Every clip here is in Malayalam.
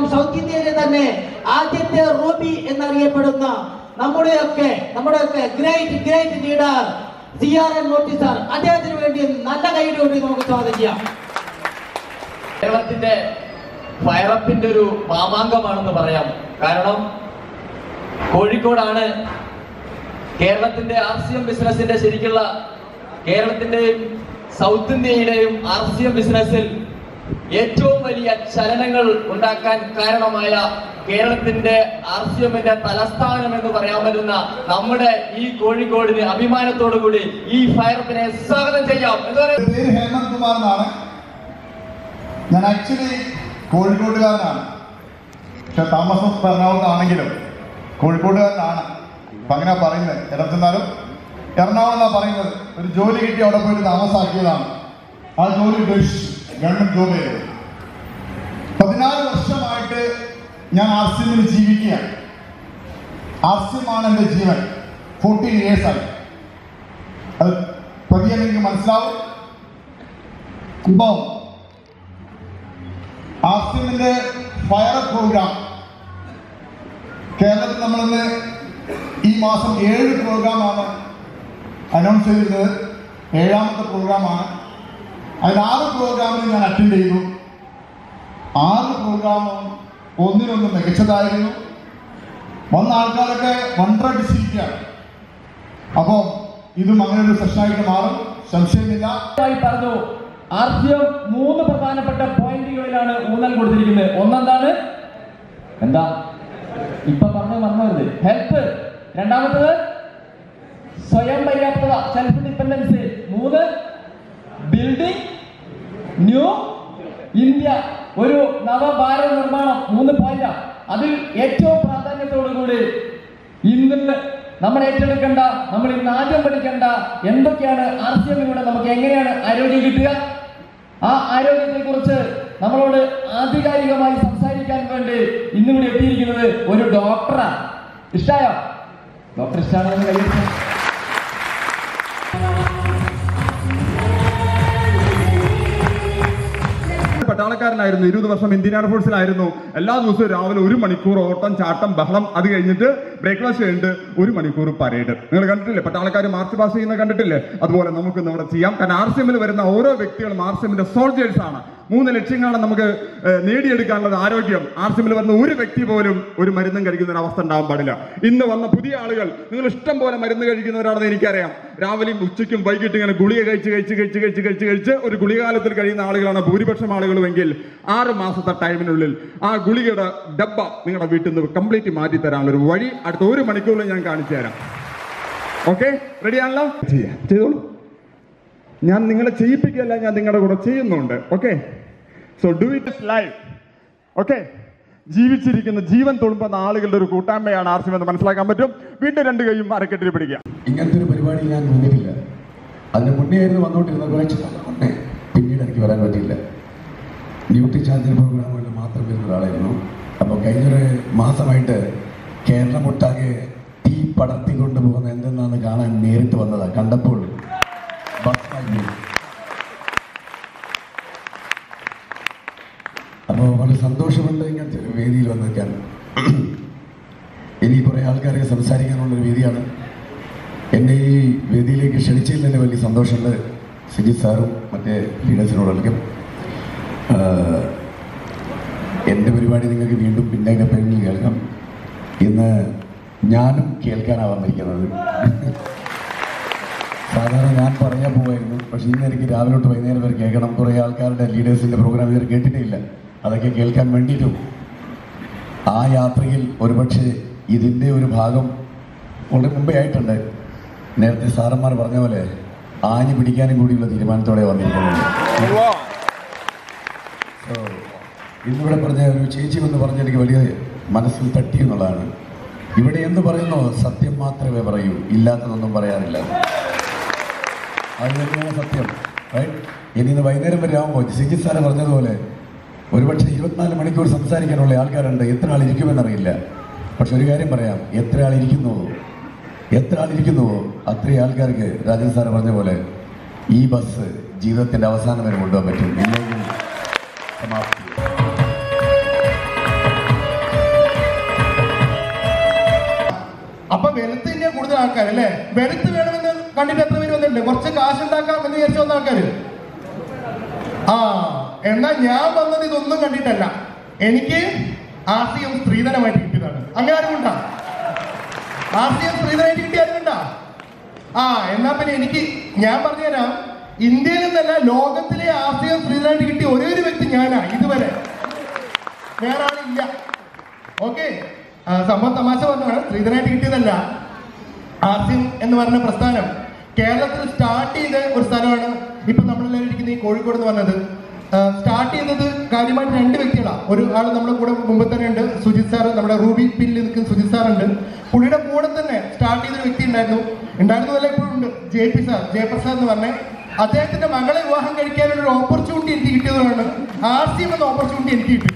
സൗത്ത് ഇന്ത്യയിലെ തന്നെ ആദ്യത്തെ റൂബി എന്നറിയപ്പെടുന്ന നമ്മുടെയൊക്കെ നമ്മുടെയൊക്കെ great great leader C R N Murthy sir അദ്ദേഹത്തിന് വേണ്ടി നല്ല കൈയുടെ കൂടി നമുക്ക് സ്വാഗതം ചെയ്യാം കേരളത്തിന്റെ ഫയറപ്പിന്റെ ഒരു മാമാങ്കമാണെന്ന് പറയാം കാരണം കോഴിക്കോടാണ് കേരളത്തിന്റെ ആർ സി എം ബിസിനസിന്റെ ശരിക്കുള്ള കേരളത്തിന്റെയും സൗത്ത് ഇന്ത്യയിലെയും ആർ സി എം ബിസിനസ്സിൽ ഏറ്റവും വലിയ ചലനങ്ങൾ ഉണ്ടാക്കാൻ കാരണമായ കേരളത്തിന്റെ ആർ സി എമ്മിന്റെ തലസ്ഥാനം എന്ന് പറയാൻ പറ്റുന്ന നമ്മുടെ ഈ കോഴിക്കോടിന് അഭിമാനത്തോടു കൂടി ഈ ഫയറപ്പിനെ സ്വാഗതം ചെയ്യാം എന്ന് പറയുന്നത് എൻ്റെ പേര് ഹേമന്ത് കുമാർ എന്നാണ് ഞാൻ ആക്ച്വലി കോഴിക്കോട്ടുകാരനാണ് പക്ഷെ താമസം എറണാകുളത്താണെങ്കിലും കോഴിക്കോട്ടുകാരനാണ് അപ്പൊ അങ്ങനെ പറയുന്നത് എവിടെ ചെന്നാലും എറണാകുളം എന്നാ പറയുന്നത് ഒരു ജോലി കിട്ടി അവിടെ പോയിട്ട് താമസാക്കിയതാണ് ആ ജോലി ഉപേക്ഷിച്ചു ഗവൺമെന്റ് ജോബ് ചെയ്തു പതിനാല് വർഷമായിട്ട് ഞാൻ ആർ സി എമ്മിൽ ജീവിക്കുകയാണ് ആർ സി എം ആണ് എൻ്റെ ജീവൻ ഫോർട്ടീൻ ഇയേഴ്സ് ആയി അത് പതിയെ നിങ്ങൾക്ക് മനസ്സിലാവും കുംഭം ആസിമിന്റെ ഫയർ പ്രോഗ്രാം കേരളത്തിൽ നമ്മളിന്ന് ഈ മാസം ഏഴ് പ്രോഗ്രാമാണ് അനൗൺസ് ചെയ്തിരുന്നത് ഏഴാമത്തെ പ്രോഗ്രാമാണ് അതിൽ ആറ് പ്രോഗ്രാമിൽ ഞാൻ അറ്റൻഡ് ചെയ്തു ആറ് പ്രോഗ്രാമും ഒന്നിനൊന്ന് മികച്ചതായിരുന്നു വന്ന ആൾക്കാരൊക്കെ വണ്ടടിച്ചിരിക്കുകയാണ് അപ്പോൾ ഇതും അങ്ങനെ ഒരു സെഷനായിട്ട് മാറും സംശയമില്ല ആയി പറഞ്ഞു ആർ സി എം മൂന്ന് പ്രധാനപ്പെട്ട പോയിന്റുകളിലാണ് ഊന്നൽ കൊടുത്തിരിക്കുന്നത് ഒന്നെന്താണ് എന്താ ഇപ്പൊ പറഞ്ഞു മറന്നു ഹെൽത്ത് രണ്ടാമത്തത് സ്വയം പര്യാപ്തത സെൽഫ് ഡിപ്പെൻഡൻസി മൂന്ന് ബിൽഡിംഗ് ന്യൂ ഇന്ത്യ ഒരു നവഭാരത നിർമ്മാണം മൂന്ന് പോയിന്റാ അതിൽ ഏറ്റവും പ്രാധാന്യത്തോടുകൂടി ഇന്ന് നമ്മൾ ഏറ്റെടുക്കേണ്ട നമ്മൾ ഇന്ന് ആദ്യം പഠിക്കേണ്ട എന്തൊക്കെയാണ് ആർ സി എമ്മിലൂടെ നമുക്ക് എങ്ങനെയാണ് ആരോഗ്യം കിട്ടുക ആ ആരോഗ്യത്തെ കുറിച്ച് നമ്മളോട് ആധികാരികമായി സംസാരിക്കാൻ വേണ്ടി ഇന്നിവിടെ എത്തിയിരിക്കുന്നത് ഒരു ഡോക്ടറാണ് ഇഷ്ടായോ ഡോക്ടർ ഇഷ്ടമാണെന്ന് കൈയ്യടിച്ചു പട്ടാളക്കാരനായിരുന്നു ഇരുപത് വർഷം ഇന്ത്യൻ എയർഫോഴ്സിലായിരുന്നു എല്ലാ ദിവസവും രാവിലെ ഒരു മണിക്കൂർ ഓട്ടം ചാട്ടം ബഹളം അത് കഴിഞ്ഞിട്ട് ബ്രേക്ക്ഫാസ്റ്റ് കഴിഞ്ഞിട്ട് ഒരു മണിക്കൂർ പരേഡ് നിങ്ങൾ കണ്ടിട്ടില്ലേ പട്ടാളക്കാർ മാർച്ച് പാസ് ചെയ്യുന്ന കണ്ടിട്ടില്ലേ അതുപോലെ നമുക്ക് ഇവിടെ ചെയ്യാം കാരണം ആർ സി എമ്മിൽ വരുന്ന ഓരോ വ്യക്തികളും ആർ സി എമ്മിന്റെ സോൾജേഴ്സ് ആണ് മൂന്ന് ലക്ഷ്യങ്ങളാണ് നമുക്ക് ഏഹ്, നേടിയെടുക്കാനുള്ളത് ആരോഗ്യം ആർ സി എമ്മിൽ വരുന്ന ഒരു വ്യക്തി പോലും ഒരു മരുന്നും കഴിക്കുന്ന ഒരു അവസ്ഥ ഉണ്ടാവാൻ പാടില്ല ഇന്ന് വന്ന പുതിയ ആളുകൾ നിങ്ങൾ ഇഷ്ടം പോലെ മരുന്ന് കഴിക്കുന്നവരാണെന്ന് എനിക്കറിയാം രാവിലെയും ഉച്ചയ്ക്കും വൈകിട്ടും ഇങ്ങനെ ഗുളിക കഴിച്ച് കഴിച്ച് കഴിച്ച് കഴിച്ച് കഴിച്ച് കഴിച്ച് ഒരു ഗുളികാലത്തിൽ കഴിയുന്ന ആളുകളാണ് ഭൂരിപക്ഷം ആളുകളുമെങ്കിൽ ആറ് മാസത്തെ ടൈമിനുള്ളിൽ ആ ഗുളികയുടെ ഡബ്ബ നിങ്ങളുടെ വീട്ടിൽ നിന്ന് കംപ്ലീറ്റ് മാറ്റി തരാനുള്ള ഒരു വഴി അടുത്ത ഒരു മണിക്കൂറിൽ ഞാൻ കാണിച്ചു തരാം ഓക്കെ റെഡിയാണല്ലോ ചെയ്യാം ചെയ്തോളൂ ഞാൻ നിങ്ങളെ ചെയ്യിപ്പിക്കുകയല്ല ഞാൻ നിങ്ങളുടെ കൂടെ ചെയ്യുന്നുണ്ട് okay so do it life okay ജീവിച്ചിരിക്കുന്ന ജീവൻ തുളുമ്പുന്ന ആളുകളുടെ ഒരു കൂട്ടായ്മയാണ് ആർ സി എന്ന് മനസ്സിലാക്കാൻ പറ്റും വീണ്ടും രണ്ട് കൈയും അരക്കെട്ടിൽ പിടിക്കുക ഇങ്ങനത്തെ ഒരു പരിപാടി ഞാൻ വന്നിട്ടില്ല അതിന് മുന്നേ ആയിരുന്നു വന്നുകൊണ്ടിരുന്നത് കുറേ കാലം മുന്നേ പിന്നീട് എനിക്ക് വരാൻ പറ്റിയില്ല ഡ്യൂട്ടി ചാർജർ പ്രോഗ്രാമുകളിൽ മാത്രം വരുന്ന ഒരാളായിരുന്നു അപ്പോൾ കഴിഞ്ഞൊരു മാസമായിട്ട് കേരളമൊട്ടാകെ തീ പടർത്തി കൊണ്ടുപോകുന്ന എന്തെന്നാണ് കാണാൻ നേരിട്ട് വന്നതാണ് കണ്ടപ്പോൾ ബസ്സായി പോയി. അപ്പോൾ വളരെ സന്തോഷമുണ്ട് ഇങ്ങനത്തെ ഒരു വേദിയിൽ വന്ന് നിൽക്കാൻ ഇനി കുറേ ആൾക്കാരെ സംസാരിക്കാനുള്ളൊരു വേദിയാണ് എന്നെ ഈ വേദിയിലേക്ക് ക്ഷണിച്ചതിൽ തന്നെ വലിയ സന്തോഷമുണ്ട് സിജിത് സാറും മറ്റേ ലീഡേഴ്സിനോടൊക്കെ എൻ്റെ പരിപാടി നിങ്ങൾക്ക് വീണ്ടും പിന്നെ എപ്പോഴെങ്കിലും കേൾക്കാം ഇന്ന് ഞാനും കേൾക്കാനാണ് വന്നിരിക്കുന്നത് സാധാരണ ഞാൻ പറയാൻ പോവായിരുന്നു പക്ഷേ ഇന്ന് എനിക്ക് രാവിലെ തൊട്ട് വൈകുന്നേരം വരെ കേൾക്കണം കുറേ ആൾക്കാരുടെ ലീഡേഴ്സിൻ്റെ പ്രോഗ്രാം ഇതുവരെ കേട്ടിട്ടേ ഇല്ല അതൊക്കെ കേൾക്കാൻ വേണ്ടിയിട്ടും ആ യാത്രയിൽ ഒരുപക്ഷെ ഇതിൻ്റെ ഒരു ഭാഗം വളരെ മുമ്പേ ആയിട്ടുണ്ട് നേരത്തെ സാറന്മാർ പറഞ്ഞ പോലെ ആഞ്ഞു പിടിക്കാനും കൂടിയുള്ള തീരുമാനത്തോടെ വന്നിരിക്കുന്നത് So, ഇന്നിവിടെ പറഞ്ഞ ഒരു ചേച്ചി എന്ന് പറഞ്ഞ എനിക്ക് വലിയ മനസ്സിൽ തട്ടി എന്നുള്ളതാണ് ഇവിടെ എന്ത് പറയുന്നോ സത്യം മാത്രമേ പറയൂ ഇല്ലാത്തതൊന്നും പറയാറില്ല അത് തന്നെയാണ് സത്യം റൈറ്റ് ഇനി ഇന്ന് വൈകുന്നേരം വരെ ആകുമ്പോൾ സിജി സാറ് പറഞ്ഞതുപോലെ ഒരുപക്ഷെ ഇരുപത്തിനാല് മണിക്കൂർ സംസാരിക്കാനുള്ള ആൾക്കാരുണ്ട് എത്ര ആൾ ഇരിക്കുമെന്നറിയില്ല പക്ഷെ ഒരു കാര്യം പറയാം എത്ര ആൾ ഇരിക്കുന്നുവോ എത്ര ആൾ ഇരിക്കുന്നുവോ അത്രയും ആൾക്കാർക്ക് രാജൻ സാറ് പറഞ്ഞ പോലെ ഈ ബസ് ജീവിതത്തിന്റെ അവസാനം വരെ കൊണ്ടുപോകാൻ പറ്റും ഇല്ലെങ്കിൽ സമാപ്തി അപ്പൊ വെളുത്ത് തന്നെയാ കൂടുതൽ ആൾക്കാർ അല്ലേ വെളുത്ത് വേണമെന്ന് കണ്ടിട്ട് എത്ര പേര് വന്നിട്ടുണ്ട് കുറച്ച് കാശ് ഉണ്ടാക്കാം എന്ന് വിചാരിച്ചു വന്ന ആൾക്കാര് ആ എന്നാൽ ഞാൻ വന്നത് ഇതൊന്നും കണ്ടിട്ടല്ല എനിക്ക് ആർ സി എം സ്ത്രീധനമായിട്ട് കിട്ടിയതാണ് അങ്ങനെ ആരും ഉണ്ടാ ആർ സി എം സ്ത്രീധനമായിട്ട് കിട്ടിയ ആരും ഉണ്ടാ ആ എന്നാ പിന്നെ എനിക്ക് ഞാൻ പറഞ്ഞുതരാം ഇന്ത്യയിൽ നിന്നല്ല ലോകത്തിലെ ആർ സി എം സ്ത്രീധനമായിട്ട് കിട്ടിയ ഒരേ ഒരു വ്യക്തി ഞാനാ ഇതുവരെ വേറെ ആളില്ല ഓക്കെ സംഭവം തമാശ പറഞ്ഞാണ് സ്ത്രീധനായിട്ട് കിട്ടിയതല്ല ആദ്യം എന്ന് പറഞ്ഞ പ്രസ്ഥാനം കേരളത്തിൽ സ്റ്റാർട്ട് ചെയ്ത ഒരു സ്ഥലമാണ് ഇപ്പൊ നമ്മളെല്ലാവരും ഇരിക്കുന്ന ഈ കോഴിക്കോട് എന്ന് പറഞ്ഞത് സ്റ്റാർട്ട് ചെയ്തത് കാര്യമായിട്ട് രണ്ട് വ്യക്തികളാണ് ഒരു ആൾ നമ്മുടെ കൂടെ മുമ്പ് തന്നെ ഉണ്ട് സുജിത് സാർ നമ്മുടെ റൂബി പിന്നിൽ നിൽക്കുന്ന സുജിത് സാർ ഉണ്ട് പുള്ളിയുടെ കൂടെ തന്നെ സ്റ്റാർട്ട് ചെയ്തൊരു വ്യക്തി ഉണ്ടായിരുന്നു ഉണ്ടായിരുന്നതല്ല ഇപ്പോഴും ഉണ്ട് ജെ പി സാർ ജയപ്രസാദ് എന്ന് പറഞ്ഞ അദ്ദേഹത്തിന്റെ മകളെ വിവാഹം കഴിക്കാനുള്ള ഒരു ഓപ്പർച്യൂണിറ്റി എനിക്ക് കിട്ടിയതാണ് ആർ സി എം എന്ന ഓപ്പർച്യൂണിറ്റി എനിക്ക് കിട്ടി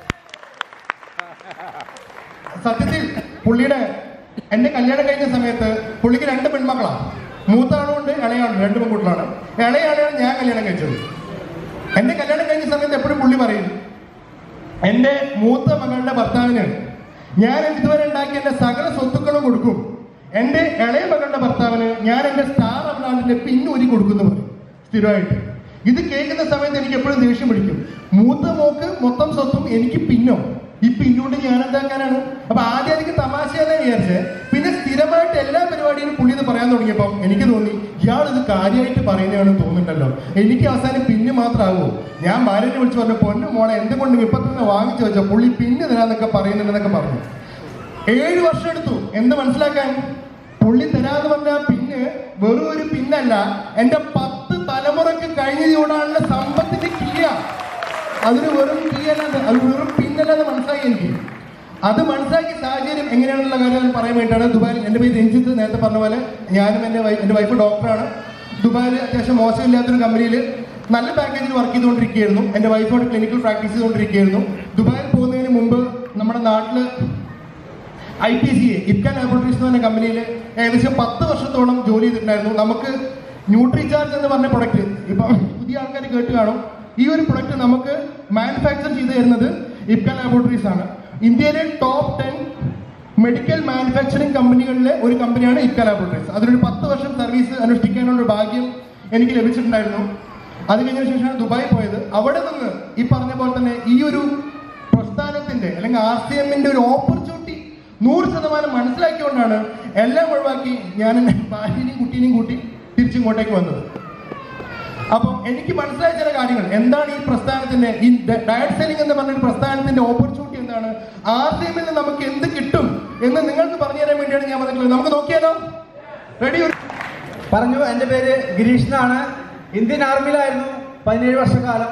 സത്യത്തിൽ പുള്ളിയുടെ എന്റെ കല്യാണം കഴിഞ്ഞ സമയത്ത് പുള്ളിക്ക് രണ്ട് പെൺമക്കളാണ് മൂത്ത ആളുണ്ട് ഇളയാളുണ്ട് രണ്ട് പെൺകുട്ടികളാണ് ഇളയാളെയാണ് ഞാൻ കല്യാണം കഴിച്ചത് എന്റെ കല്യാണം കഴിഞ്ഞ സമയത്ത് എപ്പോഴും പുള്ളി പറയും എന്റെ മൂത്ത മകളുടെ ഭർത്താവിന് ഞാൻ ഇതുവരെ ഉണ്ടാക്കിയ എന്റെ സകല സ്വത്തുക്കളും കൊടുക്കും എന്റെ ഇളയ മകളുടെ ഭർത്താവിന് ഞാൻ എന്റെ സ്റ്റാർ അബ്രാൻഡിന്റെ പിന്ന് ഊരി കൊടുക്കുന്നു പറയും സ്ഥിരമായിട്ട് ഇത് കേൾക്കുന്ന സമയത്ത് എനിക്ക് എപ്പോഴും ദേഷ്യം പിടിക്കും മൂത്ത മോക്ക് മൊത്തം സ്വത്തും എനിക്ക് പിന്നോ ഈ പിന്നോണ്ട് ഞാൻ എന്താക്കാനാണ് അപ്പൊ ആദ്യം എനിക്ക് തമാശയെന്ന് വിചാരിച്ചേ പിന്നെ സ്ഥിരമായിട്ട് എല്ലാ പരിപാടിയിലും പുള്ളി ഇത് പറയാൻ തുടങ്ങിയപ്പോൾ എനിക്ക് തോന്നി ഇയാൾ ഇത് കാര്യമായിട്ട് പറയുന്നതാണെന്ന് തോന്നുന്നുണ്ടല്ലോ എനിക്ക് അവസാനം പിന്ന് മാത്രമാകുമോ ഞാൻ ഭാര്യനെ വിളിച്ച് പറഞ്ഞു പൊന്നു മോളെ എന്തുകൊണ്ടും ഇപ്പൊ തന്നെ വാങ്ങിച്ചു വെച്ചോ പുള്ളി പിന്ന് തരാന്നൊക്കെ പറയുന്നുണ്ടെന്നൊക്കെ പറഞ്ഞു ഏഴ് വർഷം എടുത്തു എന്ത് മനസ്സിലാക്കാൻ പുള്ളി തരാന്ന് പറഞ്ഞ പിന്ന് വെറും ഒരു പിന്നല്ല എന്റെ പത്ത് തലമുറക്ക് കഴിഞ്ഞ ചൂടാനുള്ള സമ്പത്തിന്റെ കിയ അതൊരു വെറും കിയല്ലാതെ അത് വെറും പിന്നല്ലാതെ മനസ്സിലായി എനിക്ക് അത് മനസ്സിലാക്കിയ സാഹചര്യം എങ്ങനെയാണെന്നുള്ള കാര്യം ഞാൻ പറയാൻ വേണ്ടിയിട്ടാണ് ദുബായിൽ എൻ്റെ പേര് രഞ്ജിത്ത് നേരത്തെ പറഞ്ഞ പോലെ ഞാനും എൻ്റെ വൈ എൻ്റെ വൈഫ് ഡോക്ടറാണ് ദുബായിൽ അത്യാവശ്യം മോശമില്ലാത്തൊരു കമ്പനിയിൽ നല്ല പാക്കേജിൽ വർക്ക് ചെയ്തുകൊണ്ടിരിക്കുകയായിരുന്നു എൻ്റെ വൈഫോട് ക്ലിനിക്കൽ പ്രാക്ടീസ് ചെയ്തുകൊണ്ടിരിക്കുകയായിരുന്നു ദുബായിൽ പോകുന്നതിന് മുമ്പ് നമ്മുടെ നാട്ടിൽ I P C A Ipca laboratories എന്ന് പറഞ്ഞ കമ്പനിയിൽ ഏകദേശം പത്ത് വർഷത്തോളം ജോലി ചെയ്തിട്ടുണ്ടായിരുന്നു നമുക്ക് ന്യൂട്രി ചാർജ് എന്ന് പറഞ്ഞ പ്രൊഡക്റ്റ് ഇപ്പം പുതിയ ആൾക്കാർ കേട്ട് കാണും ഈ ഒരു പ്രൊഡക്റ്റ് നമുക്ക് മാനുഫാക്ചർ ചെയ്ത് തരുന്നത് ഇപ്ക ലാബോറട്ടറീസ് ആണ് ഇന്ത്യയിലെ ടോപ്പ് ടെൻ മെഡിക്കൽ മാനുഫാക്ചറിംഗ് കമ്പനികളിലെ ഒരു കമ്പനിയാണ് ഇപ്ക ലാബോറട്ടറീസ് അതിനൊരു പത്ത് വർഷം സർവീസ് അനുഷ്ഠിക്കാനുള്ള ഒരു ഭാഗ്യം എനിക്ക് ലഭിച്ചിട്ടുണ്ടായിരുന്നു അത് കഴിഞ്ഞ ശേഷമാണ് ദുബായി പോയത് അവിടെ നിന്ന് ഈ പറഞ്ഞ പോലെ തന്നെ ഈ ഒരു പ്രസ്ഥാനത്തിന്റെ അല്ലെങ്കിൽ ആർ സി എമ്മിന്റെ ഒരു ഓപ്പർച്യൂണിറ്റി നൂറ് ശതമാനം മനസ്സിലാക്കിക്കൊണ്ടാണ് എല്ലാം ഒഴിവാക്കി ഞാൻ എൻ്റെ ഭാര്യനെയും കുട്ടീനെയും കൂട്ടി തിരിച്ചിങ്ങോട്ടേക്ക് വന്നത് അപ്പം എനിക്ക് മനസ്സിലായ ചില കാര്യങ്ങൾ എന്താണ് ഈ പ്രസ്ഥാനത്തിന്റെ ഈ ഡയറ്റ് സെല്ലിംഗ് എന്ന് പറഞ്ഞ ഒരു പ്രസ്ഥാനത്തിന്റെ ഓപ്പർച്യൂണിറ്റി എന്താണ് ആർ സി എമ്മിൽ നിന്ന് നമുക്ക് എന്ത് കിട്ടും എന്ന് നിങ്ങൾക്ക് പറഞ്ഞു തരാൻ വേണ്ടിയാണ് ഞാൻ വന്നിട്ടുള്ളത് നമുക്ക് നോക്കിയാലോ റെഡി പറഞ്ഞു എൻ്റെ പേര് ഗിരീഷ് എന്നാണ് ഇന്ത്യൻ ആർമിയിലായിരുന്നു പതിനേഴ് വർഷക്കാലം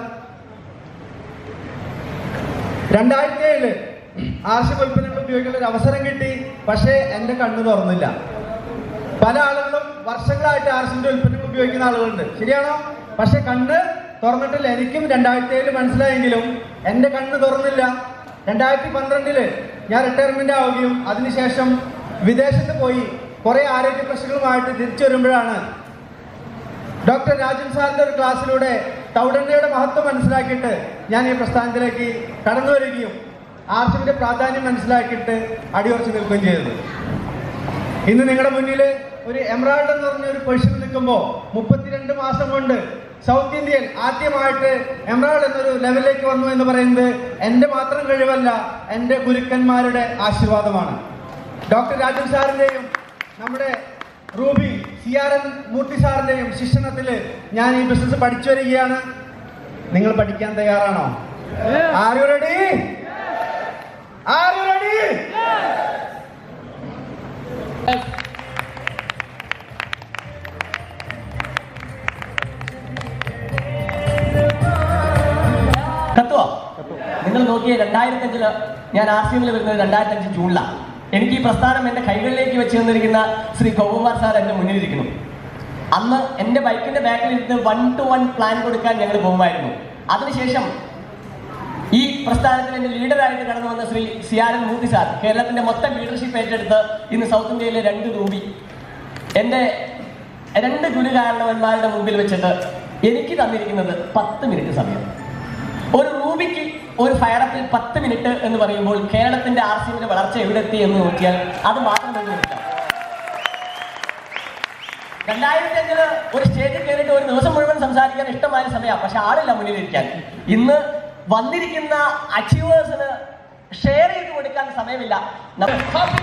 രണ്ടായിരത്തി ഏഴില് ആർഷിക ഉൽപ്പന്നങ്ങൾ ഉപയോഗിക്കുന്ന ഒരു അവസരം കിട്ടി പക്ഷേ എൻ്റെ കണ്ണ് തുറന്നില്ല പല ആളുകളും വർഷങ്ങളായിട്ട് ആർഷിന്റെ ഉൽപ്പന്നങ്ങൾ ഉപയോഗിക്കുന്ന ആളുകളുണ്ട് ശരിയാണോ പക്ഷെ കണ്ണ് തുറന്നിട്ടില്ല എനിക്കും രണ്ടായിരത്തി ഏഴില് മനസ്സിലായെങ്കിലും എൻ്റെ കണ്ണ് തുറന്നില്ല രണ്ടായിരത്തി പന്ത്രണ്ടില് ഞാൻ റിട്ടയർമെന്റ് ആവുകയും അതിനുശേഷം വിദേശത്ത് പോയി കുറെ ആരോഗ്യ പ്രശ്നങ്ങളുമായിട്ട് തിരിച്ചു വരുമ്പോഴാണ് ഡോക്ടർ രാജൻ സാറിന്റെ ഒരു ക്ലാസ്സിലൂടെ തൗഡണ്ണയുടെ മഹത്വം മനസ്സിലാക്കിയിട്ട് ഞാൻ ഈ പ്രസ്ഥാനത്തിലേക്ക് കടന്നു വരികയും ആർസിന്റെ പ്രാധാന്യം മനസ്സിലാക്കിയിട്ട് അടിയുറച്ച് നിൽക്കുകയും ചെയ്തത് ഇന്ന് നിങ്ങളുടെ മുന്നിൽ ഒരു എമറാൾഡ് എന്ന് പറഞ്ഞ ഒരു പൊസിഷൻ നിൽക്കുമ്പോൾ മുപ്പത്തിരണ്ട് മാസം കൊണ്ട് സൗത്ത് ഇന്ത്യയിൽ ആദ്യമായിട്ട് എമറാൾഡ് എന്നൊരു ലെവലിലേക്ക് വന്നു എന്ന് പറയുന്നത് എന്റെ മാത്രം കഴിവല്ല എന്റെ ഗുരുക്കന്മാരുടെ ആശീർവാദമാണ് ഡോക്ടർ രാജൻ സാറിന്റെയും നമ്മുടെ Ruby C R N Murthy സാറിന്റെയും ശിക്ഷണത്തില് ഞാൻ ഈ ബിസിനസ് പഠിച്ചു വരികയാണ് നിങ്ങൾ പഠിക്കാൻ തയ്യാറാണോ ആര് റെഡി ആര് റെഡി കത്തുവോ നിങ്ങൾ നോക്കിയ രണ്ടായിരത്തി അഞ്ചില് ഞാൻ ആർ സി എമ്മിൽ വരുന്നത് രണ്ടായിരത്തി അഞ്ച് ജൂണിലാണ് എനിക്ക് ഈ പ്രസ്ഥാനം എന്റെ കൈകളിലേക്ക് വെച്ച് തന്നിരിക്കുന്ന ശ്രീ ഗോകുമാർ സാർ എന്റെ മുന്നിലിരിക്കുന്നു അന്ന് എന്റെ ബൈക്കിന്റെ ബാക്കിൽ ഇരുന്ന് വൺ ടു വൺ പ്ലാൻ കൊടുക്കാൻ ഞങ്ങൾ പോകുമായിരുന്നു അതിനുശേഷം ഈ പ്രസ്ഥാനത്തിൽ എന്റെ ലീഡറായിട്ട് കടന്നു വന്ന ശ്രീ സിയാരൻ മൂർത്തി സാർ കേരളത്തിന്റെ മൊത്തം ലീഡർഷിപ്പ് ഏറ്റെടുത്ത് ഇന്ന് സൗത്ത് ഇന്ത്യയിലെ രണ്ട് രൂപി എന്റെ രണ്ട് ഗുരുകാരണവന്മാരുടെ മുമ്പിൽ വെച്ചിട്ട് എനിക്ക് തന്നിരിക്കുന്നത് പത്ത് മിനിറ്റ് സമയം ഒരു റൂബിക്ക് ഒരു ഫയറപ്പിൽ പത്ത് മിനിറ്റ് എന്ന് പറയുമ്പോൾ കേരളത്തിന്റെ ആർ സി എമ്മിന്റെ വളർച്ച എവിടെ എത്തി എന്ന് നോക്കിയാൽ അത് മാത്രം തന്നെ എടുക്കാം രണ്ടായിരത്തി അഞ്ചില് ഒരു സ്റ്റേജിൽ കയറിയിട്ട് ഒരു ദിവസം മുഴുവൻ സംസാരിക്കാൻ ഇഷ്ടമായ സമയമാണ് പക്ഷെ ആളില്ല മുന്നിലിരിക്കാൻ ഇന്ന് വന്നിരിക്കുന്ന അച്ചീവേഴ്സിന് ഷെയർ ചെയ്ത് കൊടുക്കാൻ സമയമില്ല നമ്മ-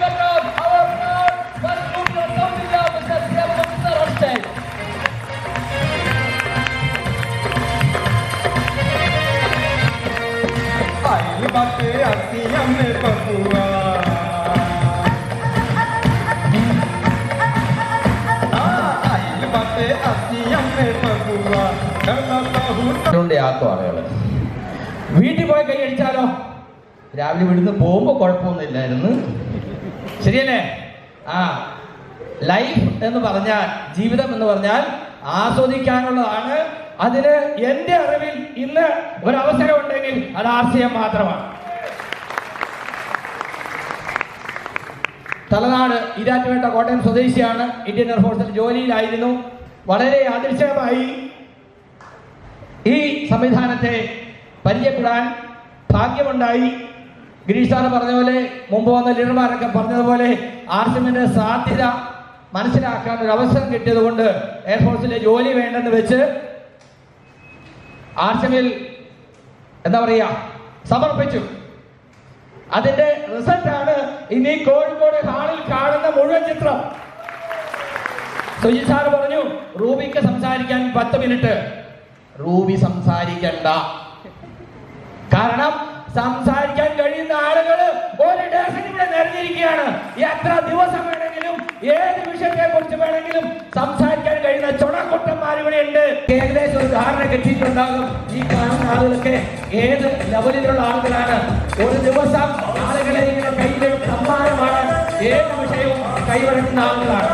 ആക്കും ആളുകള് വീട്ടിൽ പോയി കൈയടിച്ചാലോ രാവിലെ ഇവിടുന്ന് പോകുമ്പോ കുഴപ്പമൊന്നുമില്ലായിരുന്നു ശരിയല്ലേ ആ ലൈഫ് എന്ന് പറഞ്ഞാൽ ജീവിതം എന്ന് പറഞ്ഞാൽ ആസ്വദിക്കാനുള്ളതാണ് അതിന് എന്റെ അറിവിൽ ഇന്ന് ഒരവസരം ഉണ്ടെങ്കിൽ അത് ആർസിയം മാത്രമാണ് തലനാട് ഇരാറ്റുപേട്ട കോട്ടയം സ്വദേശിയാണ് ഇന്ത്യൻ എയർഫോഴ്സിൽ ജോലിയിലായിരുന്നു വളരെ യാദൃശ്ചികമായി ഈ സംവിധാനത്തെ പരിചയപ്പെടാൻ ഭാഗ്യമുണ്ടായി ഗിരീഷ് സാറ് പറഞ്ഞ പോലെ മുമ്പ് വന്ന ലീഡർമാരൊക്കെ പറഞ്ഞതുപോലെ ആർസിമിന്റെ സാധ്യത മനസ്സിലാക്കാൻ ഒരു അവസരം കിട്ടിയത് കൊണ്ട് എയർഫോഴ്സിലെ ജോലി വേണ്ടെന്ന് വെച്ച് ആർസിമിൽ എന്താ പറയാ സമർപ്പിച്ചു അതിന്റെ റിസൾട്ടാണ് ഇനി കോഴിക്കോട് ഹാളിൽ കാണുന്ന മുഴുവൻ ചിത്രം സുജിത് സാറ് പറഞ്ഞു റൂബിക്ക് സംസാരിക്കാൻ പത്ത് മിനിറ്റ് റൂബി സംസാരിക്കണ്ട കാരണം സംസാരിക്കാൻ കഴിയുന്ന ആളുകൾ ഒരു ഡേഷൻ ഇവിടെ നിറഞ്ഞിരിക്കുകയാണ് എത്ര ദിവസം വേണമെങ്കിലും ഏത് വിഷയത്തെ കുറിച്ച് വേണമെങ്കിലും സംസാരിക്കാൻ കഴിയുന്ന ചുണക്കുട്ടന്മാർ ഇവിടെ ഉണ്ട് ഏകദേശം ഒരു ധാരണ കിട്ടിയിട്ടുണ്ടാകും ഈ കാണുന്ന ആളുകളൊക്കെ ഏത് ലെവലിലുള്ള ആളുകളാണ് ഒരു ദിവസം ആളുകളെ ഇങ്ങനെ കയ്യിൽ സമ്മാനമാണ് ഏത് വിഷയവും കൈവഴക്കുന്ന ആളുകളാണ്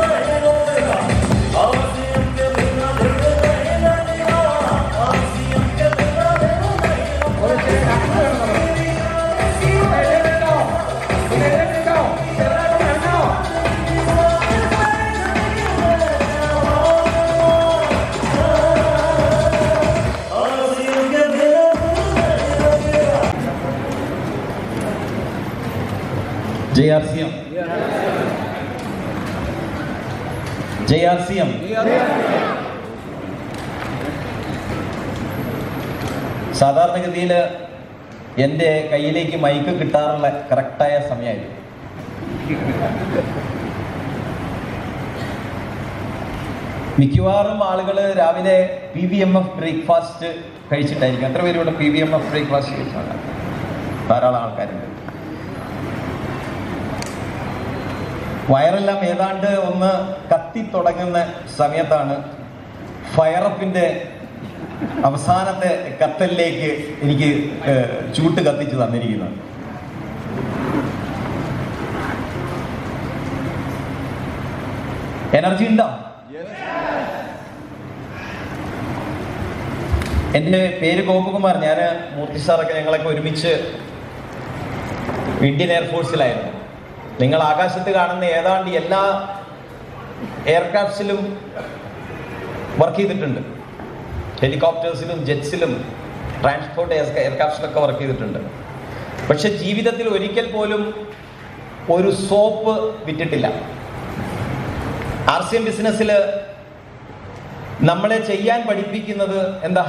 J R C M J R C M സാധാരണഗതിയിൽ എൻ്റെ കയ്യിലേക്ക് മൈക്ക് കിട്ടാറുള്ള കറക്റ്റായ സമയമായിരുന്നു മിക്കവാറും ആളുകൾ രാവിലെ P V M F breakfast കഴിച്ചിട്ടായിരിക്കും എത്ര പേര് ഇവിടെ P V M F breakfast കഴിച്ചാണ് ധാരാളം ആൾക്കാരുണ്ട് വയറെല്ലാം ഏതാണ്ട് ഒന്ന് കത്തി തുടങ്ങുന്ന സമയത്താണ് ഫയറപ്പിന്റെ അവസാനത്തെ കത്തലിലേക്ക് എനിക്ക് ഏഹ്, ചൂട്ട് കത്തിച്ച് തന്നിരിക്കുന്നത് എനർജി ഉണ്ടോ എൻ്റെ പേര് ഗോപകുമാർ ഞാൻ മൂർത്തി സാറൊക്കെ ഞങ്ങളൊക്കെ ഒരുമിച്ച് ഇന്ത്യൻ എയർഫോഴ്സിലായിരുന്നു നിങ്ങൾ ആകാശത്ത് കാണുന്ന ഏതാണ്ട് എല്ലാ എയർക്രാഫ്റ്റ്സിലും വർക്ക് ചെയ്തിട്ടുണ്ട് ഹെലികോപ്റ്റേഴ്സിലും ജെറ്റ്സിലും ട്രാൻസ്പോർട്ട് എയർക്രാഫ്റ്റ്സിലൊക്കെ വർക്ക് ചെയ്തിട്ടുണ്ട് പക്ഷെ ജീവിതത്തിൽ ഒരിക്കൽ പോലും ഒരു സോപ്പ് വിറ്റിട്ടില്ല ആർ സി എം ബിസിനസ്സിൽ നമ്മളെ ചെയ്യാൻ പഠിപ്പിക്കുന്നത് എന്താ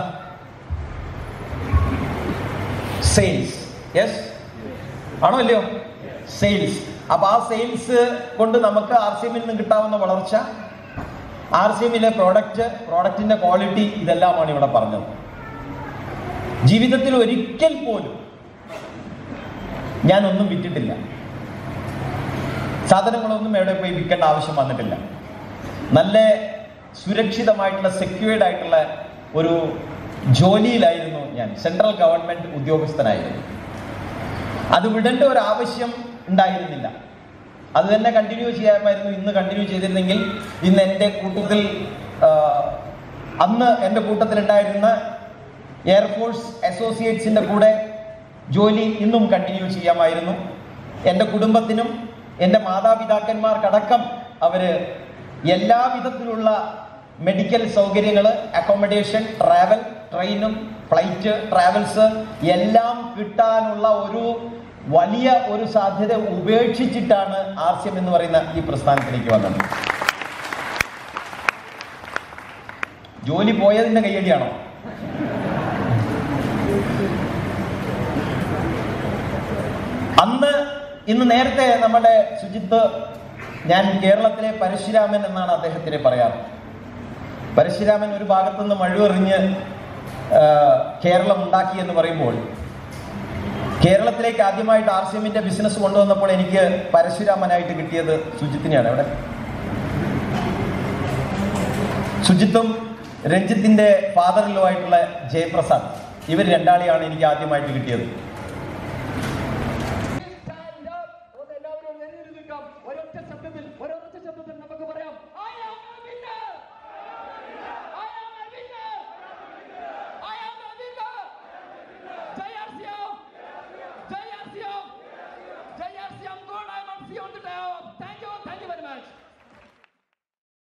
സെയിൽസ് യെസ് ആണോ അല്ലയോ സെയിൽസ് അപ്പൊ ആ സെയിൽസ് കൊണ്ട് നമുക്ക് ആർ സി എമ്മിൽ നിന്ന് കിട്ടാവുന്ന വളർച്ച ആർ സി എമ്മിലെ പ്രോഡക്റ്റ് പ്രോഡക്റ്റിന്റെ ക്വാളിറ്റി ഇതെല്ലാമാണ് ഇവിടെ പറഞ്ഞത് ജീവിതത്തിൽ ഒരിക്കൽ പോലും ഞാനൊന്നും വിറ്റിട്ടില്ല സാധനങ്ങളൊന്നും എവിടെ പോയി വിൽക്കേണ്ട ആവശ്യം വന്നിട്ടില്ല നല്ല സുരക്ഷിതമായിട്ടുള്ള സെക്യൂർഡ് ആയിട്ടുള്ള ഒരു ജോലിയിലായിരുന്നു ഞാൻ സെൻട്രൽ ഗവൺമെന്റ് ഉദ്യോഗസ്ഥനായിരുന്നു അത് വിടേണ്ട ഒരു ആവശ്യം ഉണ്ടായിരുന്നില്ല അത് തന്നെ കണ്ടിന്യൂ ചെയ്യാമായിരുന്നു ഇന്ന് കണ്ടിന്യൂ ചെയ്തിരുന്നെങ്കിൽ ഇന്ന് എൻ്റെ കൂട്ടത്തിൽ ആ, അന്ന് എൻ്റെ കൂട്ടത്തിലുണ്ടായിരുന്ന എയർഫോഴ്സ് അസോസിയേറ്റ്സിൻ്റെ കൂടെ ജോലി ഇന്നും കണ്ടിന്യൂ ചെയ്യാമായിരുന്നു എൻ്റെ കുടുംബത്തിനും എൻ്റെ മാതാപിതാക്കന്മാർക്കടക്കം അവര് എല്ലാ വിധത്തിലുള്ള മെഡിക്കൽ സൗകര്യങ്ങൾ അക്കോമഡേഷൻ ട്രാവൽ ട്രെയിനും ഫ്ലൈറ്റ് ട്രാവൽസ് എല്ലാം കിട്ടാനുള്ള ഒരു വലിയ ഒരു സാധ്യത ഉപേക്ഷിച്ചിട്ടാണ് ആർ സി എം എന്ന് പറയുന്ന ഈ പ്രസ്ഥാനത്തിലേക്ക് വന്നത് ജോലി പോയതിന്റെ കയ്യടിയാണോ അന്ന് ഇന്ന് നേരത്തെ നമ്മുടെ സുജിത്ത് ഞാൻ കേരളത്തിലെ പരശുരാമൻ എന്നാണ് അദ്ദേഹത്തിനെ പറയാറ് പരശുരാമൻ ഒരു ഭാഗത്തുനിന്ന് മഴുവെറിഞ്ഞ് ആ, കേരളം ഉണ്ടാക്കി എന്ന് പറയുമ്പോൾ കേരളത്തിലേക്ക് ആദ്യമായിട്ട് ആർ സി എമ്മിന്റെ ബിസിനസ് കൊണ്ടുവന്നപ്പോൾ എനിക്ക് പരശുരാമനായിട്ട് കിട്ടിയത് സുജിത്തിനെയാണ് അവിടെ സുജിത്തും രഞ്ജിത്തിന്റെ ഫാദറിലോ ആയിട്ടുള്ള ജയപ്രസാദ് ഇവർ രണ്ടാളെയാണ് എനിക്ക് ആദ്യമായിട്ട് കിട്ടിയത്